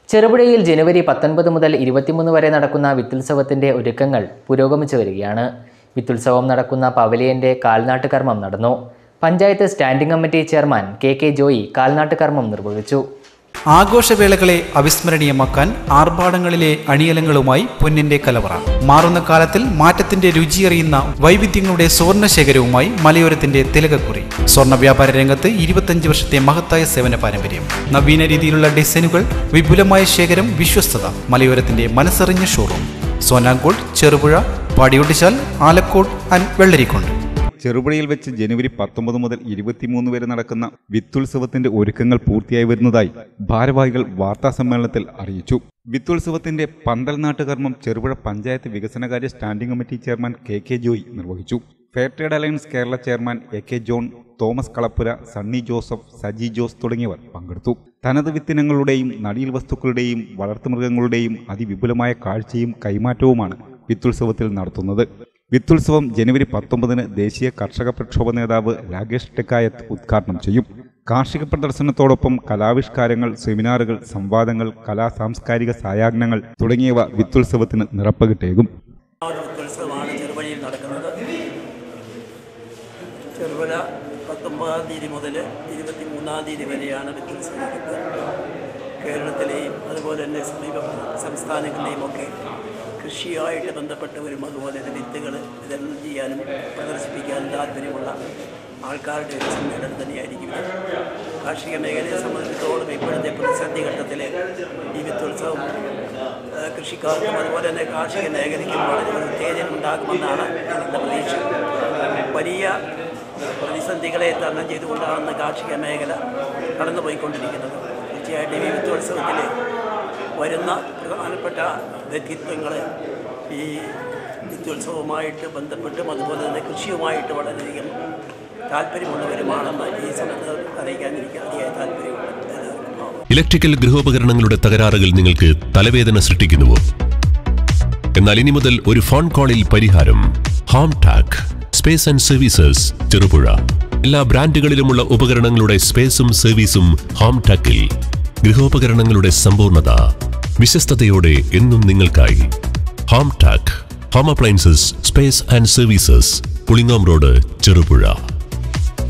ചെറുപുഴയിൽ ജനുവരി പത്തൊൻപത് മുതൽ ഇരുപത്തിമൂന്ന് വരെ നടക്കുന്ന വിത്തുത്സവത്തിന്റെ ഒരുക്കങ്ങൾ പുരോഗമിച്ചു വരികയാണ് വിത്തുത്സവം നടക്കുന്ന പവലിയന്റെ കാൽനാട്ട് കർമ്മം നടന്നു panchayat standing committee chairman K K Joy കാൽനാട്ട് കർമ്മം നിർവഹിച്ചു ആഘോഷവേളകളെ അവിസ്മരണീയമാക്കാൻ ആർഭാടങ്ങളിലെ അണിയലങ്ങളുമായി പൊന്നിന്റെ കലവറ മാറുന്ന കാലത്തിൽ മാറ്റത്തിന്റെ രുചിയറിയുന്ന വൈവിധ്യങ്ങളുടെ സുവർണശേഖരവുമായി മലയോരത്തിന്റെ തിലകക്കുറി സ്വർണ്ണ വ്യാപാര രംഗത്ത് ഇരുപത്തഞ്ച് വർഷത്തെ മഹത്തായ സേവന പാരമ്പര്യം നവീന രീതിയിലുള്ള ഡിസൈനുകൾ വിപുലമായ ശേഖരം വിശ്വസ്തത മലയോരത്തിന്റെ മനസ്സറിഞ്ഞ ഷോറൂം സോനാങ്കോട് ചെറുപുഴ പാടിയൊട്ടിച്ചാൽ ആലക്കോട് ആൻഡ് വെള്ളരിക്കുണ്ട് ചെറുപുഴയിൽ വെച്ച് ജനുവരി പത്തൊമ്പത് മുതൽ ഇരുപത്തിമൂന്ന് വരെ നടക്കുന്ന വിത്തുത്സവത്തിന്റെ ഒരുക്കങ്ങൾ പൂർത്തിയായി വരുന്നതായി ഭാരവാഹികൾ വാർത്താ സമ്മേളനത്തിൽ അറിയിച്ചു വിത്തുത്സവത്തിന്റെ പന്തൽനാട്ട് കർമ്മം ചെറുപുഴ പഞ്ചായത്ത് വികസനകാര്യ standing committee chairman K K Joy നിർവഹിച്ചു fair trade alliance Kerala chairman A K John Thomas Kalappura Sunny Joseph Saji Jose തുടങ്ങിയവർ പങ്കെടുത്തു തനത് വിത്തിനങ്ങളുടെയും നടീൽ വസ്തുക്കളുടെയും വളർത്തുമൃഗങ്ങളുടെയും അതിവിപുലമായ കാഴ്ചയും കൈമാറ്റവുമാണ് വിത്തുത്സവത്തിൽ നടത്തുന്നത് വിത്തുത്സവം ജനുവരി പത്തൊമ്പതിന് ദേശീയ കർഷക പ്രക്ഷോഭ നേതാവ് രാകേഷ് ടെക്കായത്ത് ഉദ്ഘാടനം ചെയ്യും കാർഷിക പ്രദർശനത്തോടൊപ്പം കലാവിഷ്കാരങ്ങൾ സെമിനാറുകൾ സംവാദങ്ങൾ കലാ സാംസ്കാരിക സായാഹ്നങ്ങൾ തുടങ്ങിയവ വിത്തുത്സവത്തിന് നിറപ്പകിട്ടേകും ഒരു ഉത്സവമാണ് ചെറുപുഴയിൽ നടക്കുന്നത് ചെറുപുഴ പത്തൊമ്പതാം തീയതി മുതൽ ഇരുപത്തി മൂന്നാം തീയതി വരെയാണ് വിത്തുത്സവം നടക്കുക കേരളത്തിലെയും അതുപോലെ തന്നെ സമീപ സംസ്ഥാനങ്ങളിലെയും ഒക്കെ കൃഷിയുമായിട്ട് ബന്ധപ്പെട്ടവരും അതുപോലെ തന്നെ വിത്തുകൾ വിതരണം ചെയ്യാനും പ്രദർശിപ്പിക്കാനും താല്പര്യമുള്ള ആൾക്കാരുടെ ഒരു സമ്മേളനം തന്നെയായിരിക്കും ഇത് കാർഷിക മേഖലയെ സംബന്ധിച്ചിടത്തോളം ഇപ്പോഴത്തെ പ്രതിസന്ധി ഘട്ടത്തിൽ ഈ വിത്തുത്സവം ആ, കൃഷിക്കാർക്കും അതുപോലെ തന്നെ കാർഷിക മേഖലയ്ക്കും വളരെ ഒരു ഉത്തേജനം ഉണ്ടാകുമെന്നാണ് എൻ്റെ പ്രതീക്ഷ വലിയ പ്രതിസന്ധികളെ തരണം ചെയ്തുകൊണ്ടാണ് കാർഷിക മേഖല കടന്നുപോയിക്കൊണ്ടിരിക്കുന്നത് തീർച്ചയായിട്ടും ഈ വിത്തുത്സവത്തിൽ വരുന്ന പ്രധാനപ്പെട്ട വ്യക്തിത്വങ്ങൾ ഈ വിത്തുത്സവവുമായിട്ട് ബന്ധപ്പെട്ടും അതുപോലെ തന്നെ കൃഷിയുമായിട്ട് വളരെയധികം താല്പര്യമുള്ളവരുമാണെന്ന് ഈ സമയത്ത് അറിയിക്കാൻ എനിക്ക് അതിയായ താല്പര്യമുണ്ട് എല്ലാവർക്കും ഇലക്ട്രിക്കൽ ഗൃഹോപകരണങ്ങളുടെ തകരാറുകൾ നിങ്ങൾക്ക് തലവേദന സൃഷ്ടിക്കുന്നുവോ എന്നാൽ ഇനി മുതൽ ഒരു ഫോൺ കോളിൽ പരിഹാരം home tech space and services Cherupuzha എല്ലാ ബ്രാൻഡുകളിലുമുള്ള ഉപകരണങ്ങളുടെ സ്പേസും സർവീസും ഹോം ടാക്കിൽ ഗൃഹോപകരണങ്ങളുടെ സമ്പൂർണ്ണത വിശ്വസ്തയോടെ എന്നും നിങ്ങൾക്കായി home tech home appliances space and services Pulingome road Cherupuzha